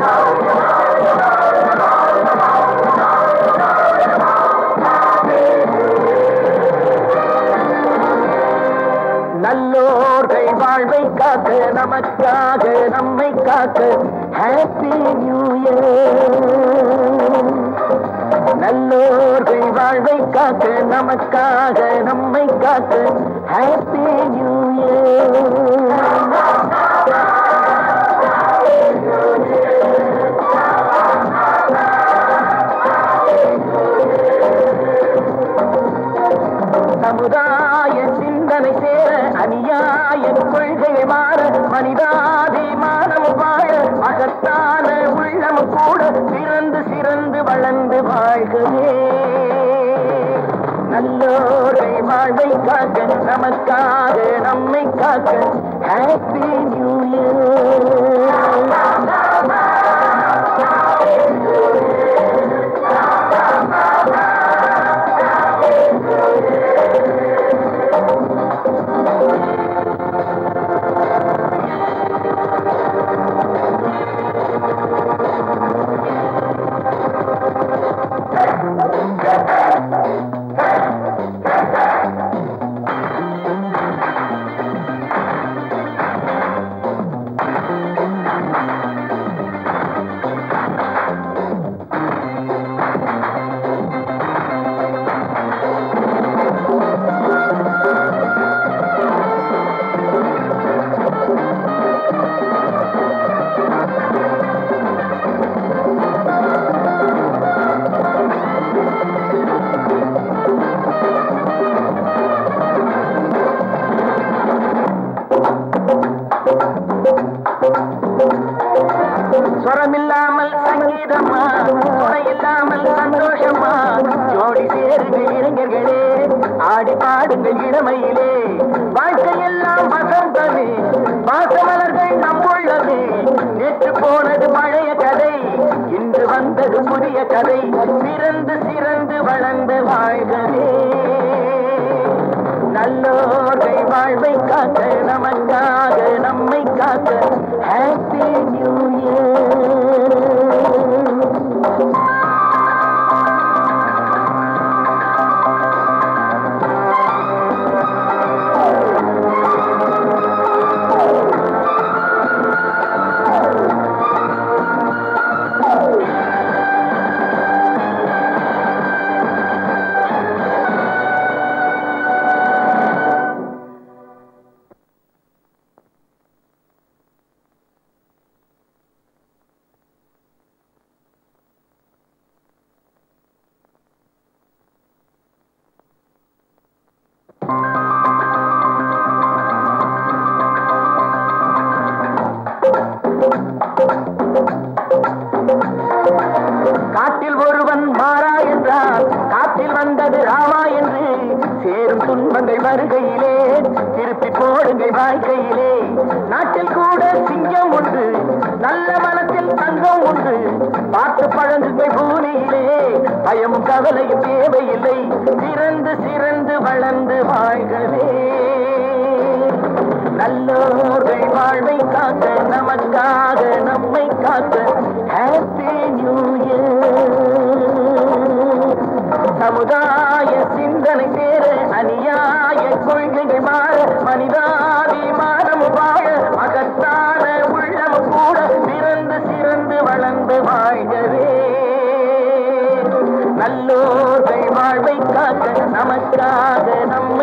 நல்லோர்கள் வாழ்வை காக்க நமக்காக நம்மை காக்க ஹாப்பி நியூ இயர் நல்லோர்கள் வாழ்வை காக்க நமக்காக நம்மை காக்க ஹாப்பி நியூ இயர் சமுதாய சிந்தனை சேர அநியாய கொள்கை மாற மனிதாபிமானம் வாழ மகத்தான உள்ளம் கூட சிறந்து சிறந்து வளர்ந்து வாழ்கவே நல்லோரை வாழ்வை காக்க நமக்காக நம்மை காக்க ஹாப்பி நியூ இயர் ஸ்வரமில்லாமல் சங்கீதமா துணை இல்லாமல் சந்தோஷமா ஜோடி சேருங்கள் இளைஞர்களே ஆடி பாடுங்கள் இளமையிலே வாழ்க்கையெல்லாம் வசந்தமே பாசமலர்கள் நம்புள்ளதே நேற்று போனது பழைய கதை இன்று வந்தது புதிய கதை சிறந்து சிறந்து வளர்ந்த வாழ்கவே நல்லோர்கள் வாழ்வை காக்க நமக்காக நம்மை காக்க ஹாப்பி நியூ இயர் காட்டில் ஒருவன் மாறா என்றால் காட்டில் வந்தது ராமா என்று சேரும் துன்பங்கள் வருகையிலே திருப்பி போடுங்கள் வாழ்க்கையிலே நாட்டில் கூட சிங்கம் உண்டு நல்ல மனத்தில் தங்கம் உண்டு பார்த்து பழங்குங்கள் பூமியிலே பயமும் கவலையும் தேவையில்லை சிறந்து சிறந்து வளர்ந்து வாழ்கவே நல்லோர்கள் வாழ்வை காக்க நமக்காக நம்மை காக்க ஹாப்பி நியூ இயர் சமுதாய சிந்தனை சேர அநியாய கொள்கைகள் மாற மனிதாபிமானம் வாழ மகத்தான உள்ளம் கூட சிறந்து சிறந்து வளர்ந்து வாழ்கவே நல்லோர்கள் வாழ்வை காக்க நமக்காக நம்மை